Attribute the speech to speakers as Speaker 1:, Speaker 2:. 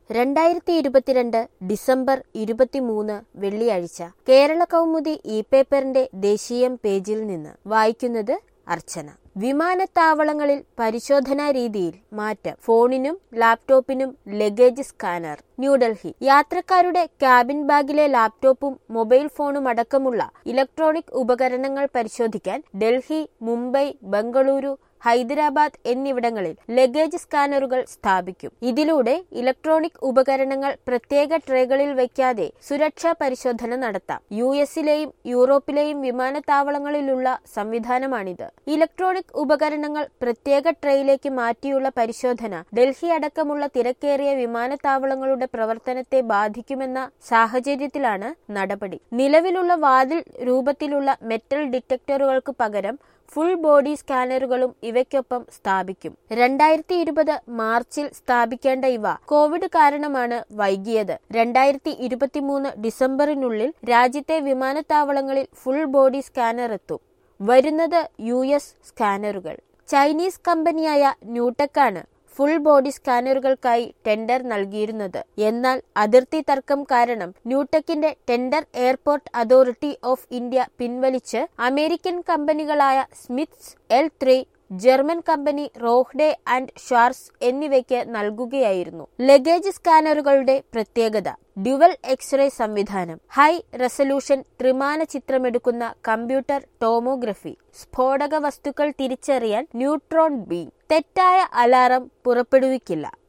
Speaker 1: രണ്ടായിരത്തി ഇരുപത്തിരണ്ട് ഡിസംബർ ഇരുപത്തിമൂന്ന് വെള്ളിയാഴ്ച കേരള കൗമുദി ഇ പേപ്പറിന്റെ ദേശീയം പേജിൽ നിന്ന് വായിക്കുന്നത് അർച്ചന വിമാനത്താവളങ്ങളിൽ പരിശോധനാ രീതിയിൽ മാറ്റം ഫോണിനും ലാപ്ടോപ്പിനും ലഗേജ് സ്കാനർ ന്യൂഡൽഹി യാത്രക്കാരുടെ ക്യാബിൻ ബാഗിലെ ലാപ്ടോപ്പും മൊബൈൽ ഫോണും അടക്കമുള്ള ഇലക്ട്രോണിക് ഉപകരണങ്ങൾ പരിശോധിക്കാൻ ഡൽഹി മുംബൈ ബംഗളൂരു ഹൈദരാബാദ് എന്നിവിടങ്ങളിൽ ലഗേജ് സ്കാനറുകൾ സ്ഥാപിക്കും ഇതിലൂടെ ഇലക്ട്രോണിക് ഉപകരണങ്ങൾ പ്രത്യേക ട്രേകളിൽ വയ്ക്കാതെ സുരക്ഷാ പരിശോധന നടത്താം യു എസിലെയും യൂറോപ്പിലെയും വിമാനത്താവളങ്ങളിലുള്ള സംവിധാനമാണിത് ഇലക്ട്രോണിക് ഉപകരണങ്ങൾ പ്രത്യേക ട്രേയിലേക്ക് മാറ്റിയുള്ള പരിശോധന ഡൽഹി അടക്കമുള്ള തിരക്കേറിയ വിമാനത്താവളങ്ങളുടെ പ്രവർത്തനത്തെ ബാധിക്കുമെന്ന സാഹചര്യത്തിലാണ് നടപടി നിലവിലുള്ള വാതിൽ രൂപത്തിലുള്ള മെറ്റൽ ഡിറ്റക്ടറുകൾക്ക് പകരം ഫുൾ ബോഡി സ്കാനറുകളും ഇവയ്ക്കൊപ്പം സ്ഥാപിക്കും രണ്ടായിരത്തി ഇരുപത് മാർച്ചിൽ സ്ഥാപിക്കേണ്ട ഇവ കോവിഡ് കാരണമാണ് വൈകിയത് രണ്ടായിരത്തി ഇരുപത്തിമൂന്ന് ഡിസംബറിനുള്ളിൽ രാജ്യത്തെ വിമാനത്താവളങ്ങളിൽ ഫുൾ ബോഡി സ്കാനർ എത്തും വരുന്നത് യു എസ് സ്കാനറുകൾ ചൈനീസ് കമ്പനിയായ ന്യൂടെക്കാണ് ഫുൾ ബോഡി സ്കാനറുകൾക്കായി ടെൻഡർ നൽകിയിരുന്നത് എന്നാൽ അതിർത്തി തർക്കം കാരണം ന്യൂടെക്കിന്റെ tender airport authority of India പിൻവലിച്ച് അമേരിക്കൻ കമ്പനികളായ Smiths L three German company Rohde and Schwarz എന്നിവയ്ക്ക് നൽകുകയായിരുന്നു ലഗേജ് സ്കാനറുകളുടെ പ്രത്യേകത ഡ്യുവൽ എക്സ്റേ സംവിധാനം ഹൈ റെസല്യൂഷൻ ത്രിമാന ചിത്രമെടുക്കുന്ന കമ്പ്യൂട്ടർ ടോമോഗ്രഫി സ്ഫോടക വസ്തുക്കൾ തിരിച്ചറിയാൻ ന്യൂട്രോൺ ബീം തെറ്റായ അലാറം പുറപ്പെടുവിക്കില്ല